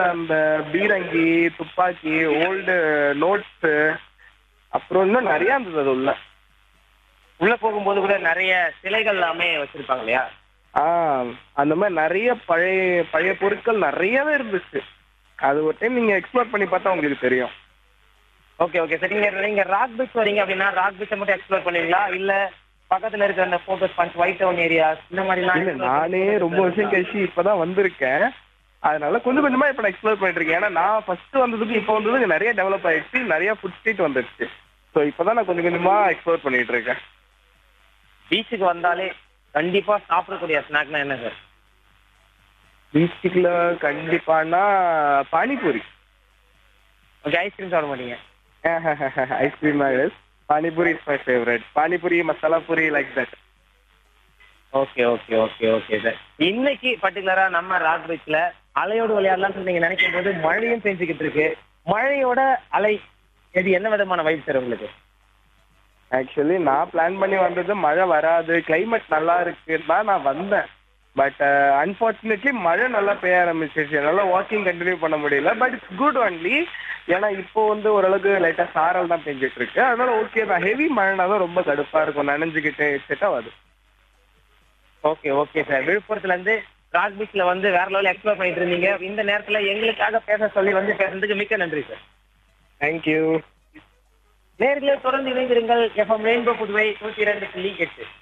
அந்த பீரங்கி துப்பாக்கி ஓல்டு நோட்ஸு அப்புறம் இன்னும் நிறைய இருந்தது அது உள்ள உள்ள போகும்போது கூட நிறைய சிலைகள் எல்லாமே வச்சிருப்பாங்க இல்லையா ஆ அந்த மாதிரி நிறைய பழைய பழைய பொருட்கள் நிறையவே இருந்துச்சு அது ஒரு டைம் நீங்க எக்ஸ்ப்ளோர் பண்ணி பார்த்தா உங்களுக்கு தெரியும் ஓகே ஓகே சார் நீங்க நீங்க ராக் பீச் வரீங்க அப்படின்னா ராக் பீச்சை மட்டும் எக்ஸ்ப்ளோர் பண்ணுவீங்களா இல்ல பக்கத்துல இருக்கிற அந்த photo spots white town areas இந்த மாதிரிலாம் இல்ல explore நானே பண்ணி- ரொம்ப வருஷம் கழிச்சு இப்பதான் வந்திருக்கேன் அதனால கொஞ்சம் கொஞ்சமா இப்ப நான் எக்ஸ்ப்ளோர் பண்ணிட்டு இருக்கேன் ஏன்னா நான் ஃபர்ஸ்ட் வந்ததுக்கு இப்போ வந்ததுக்கு நிறைய டெவலப் ஆயிடுச்சு நிறைய ஃபுட் ஸ்ட்ரீட் வந்துருச்சு ஸோ இப்பதான் நான் கொஞ்சம் கொஞ்சமா எக்ஸ்ப்ளோர் பண்ணிட்டு இருக்கேன் பீச்சுக்கு வந்தாலே கண்டிப்பா சாப்பிடக்கூடிய ஸ்நாக்னா என்ன சார் பீச்சுக்குள்ள கண்டிப்பானா பானிபூரி ஓகே ஐஸ்கிரீம் சாப்பிட மாட்டீங்க ice cream panipuri is my favourite panipuri masala puri like that okay okay okay okay sir இன்னைக்கு பர்டிகுலரா நம்ம ராக் பீச்ல அலையோடு விளையாடலாம்னு நீங்க நினைக்கும் போது மழையும் பெஞ்சுக்கிட்டு இருக்கு மழையோட அலை இது என்ன விதமான வைப் சார் உங்களுக்கு ஆக்சுவலி நான் பிளான் பண்ணி வந்தது மழை வராது கிளைமேட் நல்லா இருக்குன்னு தான் நான் வந்தேன் பட் அன்பார்ச்சுனேட்லி மழை நல்லா பெய்ய ஆரம்பிச்சிருச்சு என்னால் வாக்கிங் கண்டினியூ பண்ண முடியல பட் இட்ஸ் குட் ஒன்லி ஏன்னா இப்போ வந்து ஓரளவுக்கு லைட்டாக சாரல் தான் பெஞ்சிட்டு இருக்கு அதனால ஓகே தான் ஹெவி மழைனா தான் ரொம்ப கடுப்பாக இருக்கும் நனைஞ்சுக்கிட்டு செட் ஆகாது ஓகே ஓகே சார் விழுப்புரத்துல இருந்து ராக் பீச்ல வந்து வேற லெவலில் எக்ஸ்ப்ளோர் பண்ணிட்டு இருந்தீங்க இந்த நேரத்துல எங்களுக்காக பேச சொல்லி வந்து பேசுறதுக்கு மிக்க நன்றி சார் தேங்க்யூ நேர்களே தொடர்ந்து இணைந்திருங்கள் எஃப்எம் ரெயின்போ புதுவை நூற்றி இரண்டு புள்ளி எட்டு